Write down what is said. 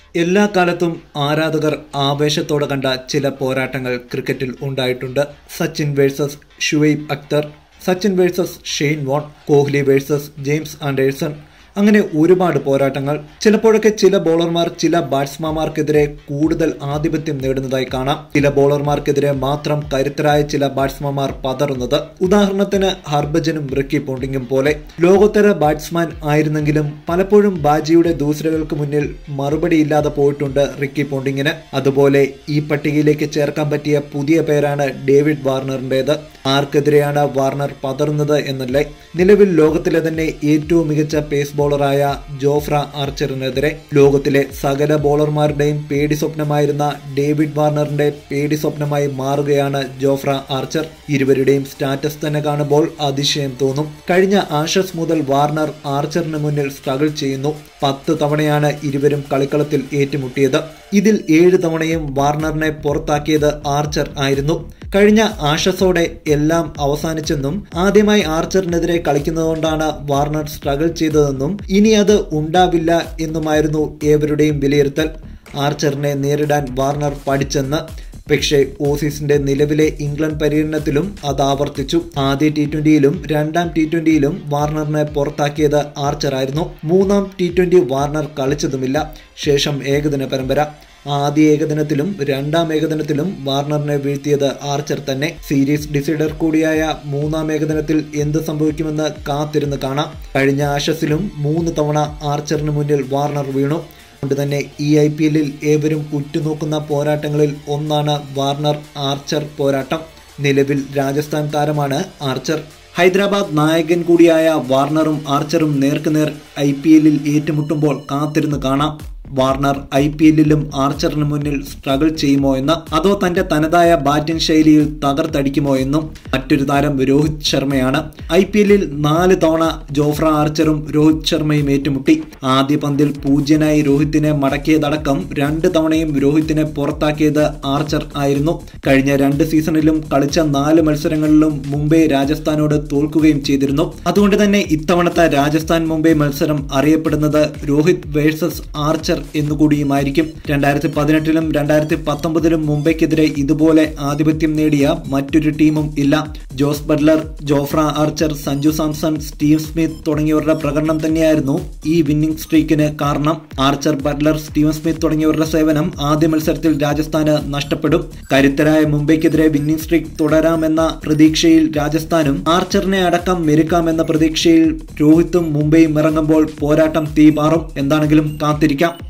എല്ലാ കാലത്തും ആരാധകർ ആവേശത്തോടെ കണ്ട ചില പോരാട്ടങ്ങൾ ക്രിക്കറ്റിൽ ഉണ്ടായിട്ടുണ്ട് Sachin versus Shoaib Akhtar Sachin versus Shane Warne Kohli versus James Anderson അങ്ങനെ ഒരുപാട് പോരാട്ടങ്ങൾ ചിലപ്പോഴൊക്കെ ചില ബോളർമാർ ചില ബാറ്റ്സ്മാൻമാർക്കെതിരെ കൂടുതൽ ആധിപത്യം നേടുന്നതായി കാണാം ചില ബോളർമാർക്കെതിരെ മാത്രം കരുത്തരായ ചില ബാറ്റ്സ്മാൻമാർ പതറുന്നത് ഉദാഹരണത്തിന് ഹർഭജനും റിക്കി പോണ്ടിങ്ങും പോലെ ലോകോത്തര ബാറ്റ്സ്മാൻ ആയിരുന്നെങ്കിലും പലപ്പോഴും ബാജിയുടെ ദൂസരകൾക്ക് മുന്നിൽ മറുപടിയില്ലാതെ പോയിട്ടുണ്ട് റിക്കി പോണ്ടിങ്ങിന് അതുപോലെ ഈ പട്ടികയിലേക്ക് ചേർക്കാൻ പറ്റിയ പുതിയ പേരാണ് ഡേവിഡ് വാർണറിന്റേത് ആർക്കെതിരെയാണ് വാർണർ പതറുന്നത് എന്നല്ലേ നിലവിൽ ലോകത്തിലെ തന്നെ ഏറ്റവും മികച്ച പേസ് ബോളറായ ജോഫ്ര ആർച്ചറിനെതിരെ ലോകത്തിലെ സകല ബോളർമാരുടെയും പേടി സ്വപ്നമായിരുന്ന ഡേവിഡ് വാർണറിന്റെ പേടി സ്വപ്നമായി മാറുകയാണ് ജോഫ്ര ആർച്ചർ ഇരുവരുടെയും സ്റ്റാറ്റസ് തന്നെ കാണുമ്പോൾ അതിശയം തോന്നും കഴിഞ്ഞ ആഷസ് മുതൽ വാർണർ ആർച്ചറിന് മുന്നിൽ സ്ട്രഗിൾ ചെയ്യുന്നു പത്ത് തവണയാണ് ഇരുവരും കളിക്കളത്തിൽ ഏറ്റുമുട്ടിയത് ഇതിൽ ഏഴ് തവണയും വാർണറിനെ പുറത്താക്കിയത് ആർച്ചർ ആയിരുന്നു കഴിഞ്ഞ ആഷസോടെ എല്ലാം അവസാനിച്ചെന്നും ആദ്യമായി ആർച്ചറിനെതിരെ കളിക്കുന്നതുകൊണ്ടാണ് വാർണർ സ്ട്രഗിൾ ചെയ്തതെന്നും ഇനി അത് ഉണ്ടാവില്ല എന്നുമായിരുന്നു ഏവരുടെയും വിലയിരുത്തൽ ആർച്ചറിനെ നേരിടാൻ വാർണർ പഠിച്ചെന്ന് പക്ഷേ ഓസീസിന്റെ നിലവിലെ ഇംഗ്ലണ്ട് പര്യടനത്തിലും അത് ആവർത്തിച്ചു ആദ്യ ടി ട്വന്റിയിലും രണ്ടാം ടി ട്വന്റിയിലും വാർണറിനെ പുറത്താക്കിയത് ആർച്ചറായിരുന്നു മൂന്നാം ടി ട്വന്റി വാർണർ കളിച്ചതുമില്ല ശേഷം ഏകദിന പരമ്പര ആദ്യ ഏകദിനത്തിലും രണ്ടാം ഏകദിനത്തിലും വാർണറിനെ വീഴ്ത്തിയത് ആർച്ചർ തന്നെ സീരീസ് ഡിസൈഡർ കൂടിയായ മൂന്നാം ഏകദിനത്തിൽ എന്ത് സംഭവിക്കുമെന്ന് കാത്തിരുന്ന് കാണാം കഴിഞ്ഞ ആഷസിലും മൂന്ന് തവണ ആർച്ചറിന് മുന്നിൽ വാർണർ വീണു അതുകൊണ്ട് തന്നെ ഈ ഐ പി എല്ലിൽ ഏവരും ഉറ്റുനോക്കുന്ന പോരാട്ടങ്ങളിൽ ഒന്നാണ് വാർണർ ആർച്ചർ പോരാട്ടം നിലവിൽ രാജസ്ഥാൻ താരമാണ് ആർച്ചർ ഹൈദരാബാദ് നായകൻ കൂടിയായ വാർണറും ആർച്ചറും നേർക്കുനേർ ഐ പി എല്ലിൽ ഏറ്റുമുട്ടുമ്പോൾ കാത്തിരുന്ന് കാണാം വാർണർ ഐ പി എല്ലിലും ആർച്ചറിന് മുന്നിൽ സ്ട്രഗിൾ ചെയ്യുമോ എന്ന് അതോ തന്റെ തനതായ ബാറ്റിംഗ് ശൈലിയിൽ തകർത്തടിക്കുമോ എന്നും മറ്റൊരു താരം രോഹിത് ശർമ്മയാണ് ഐ പി എല്ലിൽ നാല് തവണ ജോഫ്ര ആർച്ചറും രോഹിത് ശർമ്മയും ഏറ്റുമുട്ടി ആദ്യ പന്തിൽ പൂജ്യനായി രോഹിത്തിനെ മടക്കിയതടക്കം രണ്ട് തവണയും രോഹിത്തിനെ പുറത്താക്കിയത് ആർച്ചർ ആയിരുന്നു കഴിഞ്ഞ രണ്ട് സീസണിലും കളിച്ച നാല് മത്സരങ്ങളിലും മുംബൈ രാജസ്ഥാനോട് തോൽക്കുകയും ചെയ്തിരുന്നു അതുകൊണ്ട് തന്നെ ഇത്തവണത്തെ രാജസ്ഥാൻ മുംബൈ മത്സരം അറിയപ്പെടുന്നത് രോഹിത് വേഴ്സസ് ആർച്ചർ എന്നുകൂടിയുമായിരിക്കും രണ്ടായിരത്തി പതിനെട്ടിലും രണ്ടായിരത്തി പത്തൊമ്പതിലും മുംബൈക്കെതിരെ ഇതുപോലെ ആധിപത്യം നേടിയ മറ്റൊരു ടീമും ഇല്ല Jos Buttler Jofra Archer Sanju Samson Steve Smith തുടങ്ങിയവരുടെ പ്രകടനം തന്നെയായിരുന്നു ഈ വിന്നിംഗ് സ്ട്രീക്കിന് കാരണം ആർച്ചർ ബട്ട്ലർ സ്റ്റീവൻ സ്മിത്ത് തുടങ്ങിയവരുടെ സേവനം ആദ്യ മത്സരത്തിൽ രാജസ്ഥാന് നഷ്ടപ്പെടും കരുത്തരായ മുംബൈക്കെതിരെ വിന്നിംഗ് സ്ട്രീക്ക് തുടരാമെന്ന പ്രതീക്ഷയിൽ രാജസ്ഥാനും ആർച്ചറിനെ അടക്കം മെരുക്കാമെന്ന പ്രതീക്ഷയിൽ രോഹിത്തും മുംബൈയും ഇറങ്ങുമ്പോൾ പോരാട്ടം തീപാറും എന്താണെങ്കിലും കാത്തിരിക്കാം